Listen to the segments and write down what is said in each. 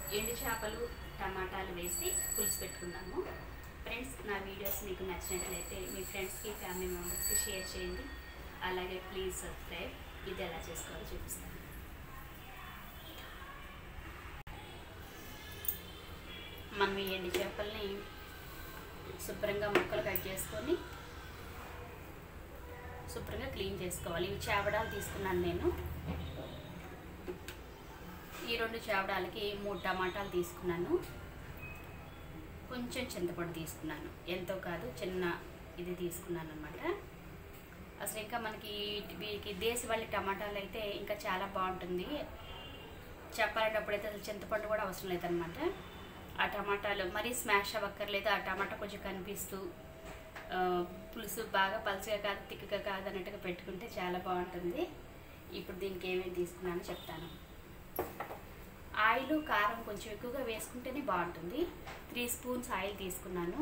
ఎండు చేపలు టమాటాలు వేసి పులుసు పెట్టుకుందాము ఫ్రెండ్స్ నా వీడియోస్ మీకు నచ్చినట్లయితే మీ ఫ్రెండ్స్కి ఫ్యామిలీ మెంబర్స్కి షేర్ చేయండి అలాగే ప్లీజ్ సబ్స్క్రైబ్ ఇది ఎలా చేసుకోవాలో చూపిస్తాను మనం ఈ ఎండు చేపల్ని శుభ్రంగా ముక్కలు కట్ చేసుకొని శుభ్రంగా క్లీన్ చేసుకోవాలి ఇవి చేపడాలు తీసుకున్నాను నేను ఈ రెండు చేపడాలకి మూడు టమాటాలు తీసుకున్నాను కొంచెం చింతపండు తీసుకున్నాను ఎంతో కాదు చిన్న ఇది తీసుకున్నాను అనమాట అసలు ఇంకా మనకి వీటికి దేశవాళీ టమాటాలు అయితే ఇంకా చాలా బాగుంటుంది చెప్పాలంటే అప్పుడైతే అసలు చింతపండు కూడా అవసరం లేదనమాట ఆ టమాటాలు మరీ స్మాష్ అవ్వక్కర్లేదు ఆ టమాటా కొంచెం కనిపిస్తూ ఆ, పులుసు బాగా పలుచగా కాదు తిక్కగా కాదు అన్నట్టుగా పెట్టుకుంటే చాలా బాగుంటుంది ఇప్పుడు దీనికి ఏమేమి తీసుకున్నానో చెప్తాను ఆయిల్ కారం కొంచెం ఎక్కువగా వేసుకుంటేనే బాగుంటుంది త్రీ స్పూన్స్ ఆయిల్ తీసుకున్నాను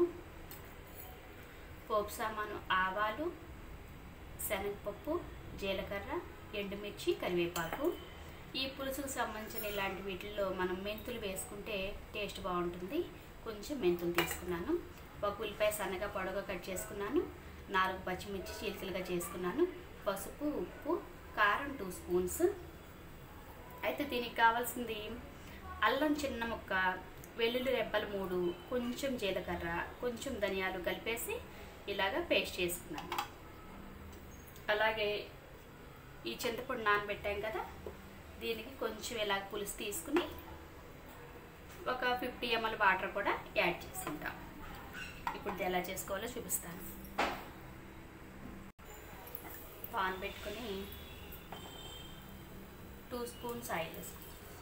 పోపు సామాను ఆవాలు శనగపప్పు జీలకర్ర ఎండుమిర్చి కరివేపాకు ఈ పులుసుకు సంబంధించిన ఇలాంటి వీటిల్లో మనం మెంతులు వేసుకుంటే టేస్ట్ బాగుంటుంది కొంచెం మెంతులు తీసుకున్నాను ఒక ఉల్లిపాయ సన్నగా పొడవుగా కట్ చేసుకున్నాను నాలుగు పచ్చిమిర్చి చీలికలుగా చేసుకున్నాను పసుపు ఉప్పు కారం టూ స్పూన్స్ అయితే దీనికి కావాల్సింది అల్లం చిన్న ముక్క వెల్లుల్లి రెబ్బలు మూడు కొంచెం జీలకర్ర కొంచెం ధనియాలు కలిపేసి ఇలాగా పేస్ట్ చేసుకున్నాను అలాగే ఈ చింతపండు నానబెట్టాం కదా దీనికి కొంచెం ఇలా పులుసు తీసుకుని ఒక ఫిఫ్టీ ఎంఎల్ వాటర్ కూడా యాడ్ చేసుకుంటాం ఇప్పుడు ఇది ఎలా చేసుకోవాలో చూపిస్తాను పాన్ పెట్టుకొని టూ స్పూన్స్ ఆయిల్ వేసుకుంటాం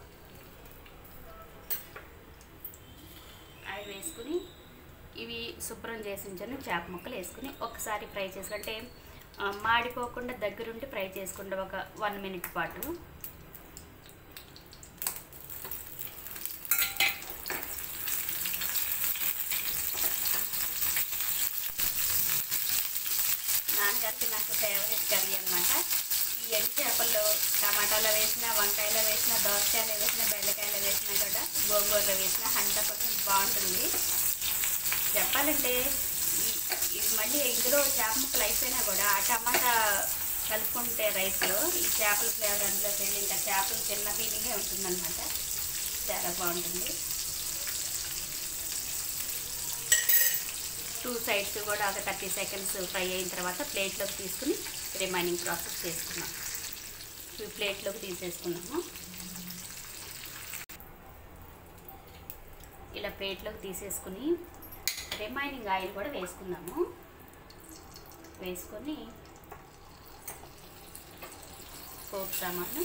ఆయిల్ వేసుకుని ఇవి శుభ్రం చేసి ఉంచాను చేప ముక్కలు వేసుకుని ఒకసారి ఫ్రై చేసుకుంటే ఆ, మాడిపోకుండా దగ్గరుండి ఫ్రై చేసుకుంటే ఒక వన్ మినిట్ పాటు నాన్నగారికి నాకు ఫేవరెట్ కర్రీ అనమాట ఈ ఎండు చేపల్లో టమాటాలో వేసిన వంకాయలో వేసిన దోసకాయలో వేసిన బెండకాయలో వేసినా కూడా గోంగూరలో వేసిన హండ్రెడ్ పర్సెంట్ బాగుంటుంది చెప్పాలంటే ఈ- ఇది మళ్ళీ ఇందులో చేప ముక్కలు అయిపోయినా కూడా ఆ టమాటా కలుపుకుంటే రైస్లో ఈ చేపల ఫ్లేవర్ అందులో వెళ్ళి ఇంకా చేపలు చిన్న ఫీలింగే ఉంటుందన్నమాట చాలా బాగుంటుంది టూ సైడ్స్ కూడా ఒక థర్టీ సెకండ్స్ ఫ్రై అయిన తర్వాత ప్లేట్లోకి తీసుకుని రిమైనింగ్ ప్రాసెస్ చేసుకున్నాం ఇవి ప్లేట్లోకి తీసేసుకున్నాము ఇలా ప్లేట్లోకి తీసేసుకుని రిమైనింగ్ ఆయిల్ కూడా వేసుకున్నాము వేసుకొని పోపు సామాను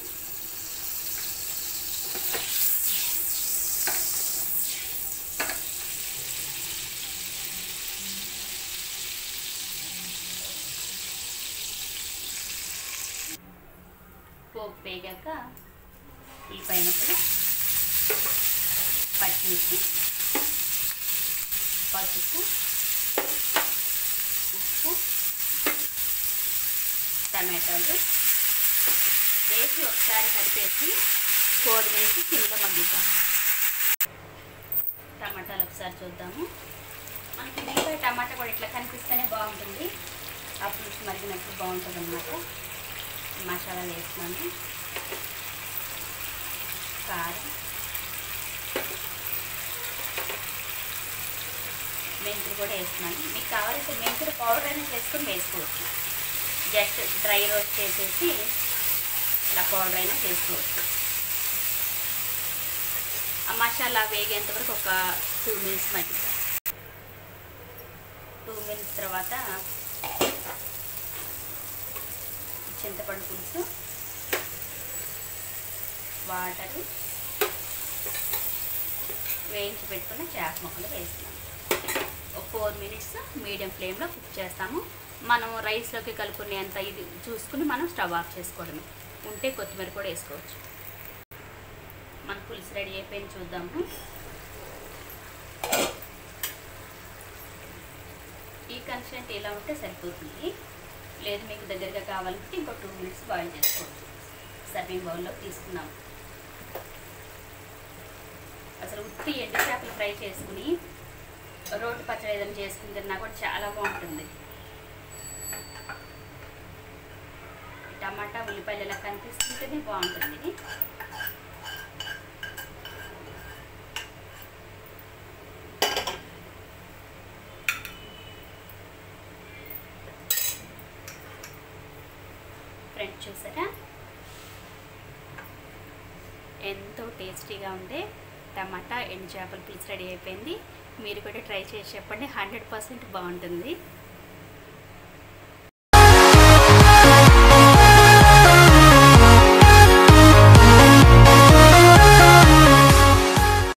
పోపు వేగాక ఉల్లిపాయ ముక్కలు పచ్చిమిర్చి పసుపు ఉప్పు టమాటాలు వేసి ఒకసారి కలిపేసి కోడి వేసి కింద మగ్గిద్దాం టమాటాలు ఒకసారి చూద్దాము మనకి ఉల్లిపాయ టమాటా కూడా ఇట్లా కనిపిస్తేనే బాగుంటుంది ఆ పులుసు మరిగినప్పుడు బాగుంటుంది అన్నమాట మసాలా వేస్తున్నాను కారం మెంతులు కూడా వేస్తున్నాను మీకు కావాలంటే మెంతులు పౌడర్ అనేది వేసుకొని వేసుకోవచ్చు జస్ట్ డ్రై రోస్ట్ చేసేసి ఇలా పౌడర్ అయినా చేసుకోవచ్చు ఆ మసాలా వేగేంత వరకు ఒక టూ మినిట్స్ మగ్గిద్దాం టూ మినిట్స్ తర్వాత చింతపండు పులుసు వాటరు వేయించి పెట్టుకున్న చేప ముక్కలు వేస్తున్నాం ఒక ఫోర్ మినిట్స్ మీడియం ఫ్లేమ్లో కుక్ చేస్తాము మనం రైస్లోకి కలుపుకునేంత ఇది చూసుకుని మనం స్టవ్ ఆఫ్ చేసుకోవడమే ఉంటే కొత్తిమీర కూడా వేసుకోవచ్చు మన పులుసు రెడీ అయిపోయింది చూద్దాము ఈ కన్సిస్టెంట్ ఇలా ఉంటే సరిపోతుంది లేదు మీకు దగ్గరగా కావాలంటే ఇంకో టూ మినిట్స్ బాయిల్ చేసుకోవచ్చు సర్వింగ్ బౌల్లో తీసుకున్నాం అసలు ఉత్తి ఎండు చేపలు ఫ్రై చేసుకుని రోటి పచ్చడి ఏదైనా చేసుకుని తిన్నా కూడా చాలా బాగుంటుంది టమాటా ఉల్లిపాయలు ఇలా కనిపిస్తుంటేనే బాగుంటుంది ఫ్రెండ్స్ చూసారా ఎంతో టేస్టీగా ఉండే టమాటా ఎండు చేపల పులుసు రెడీ అయిపోయింది మీరు కూడా ట్రై చేసి చెప్పండి హండ్రెడ్ పర్సెంట్ బాగుంటుంది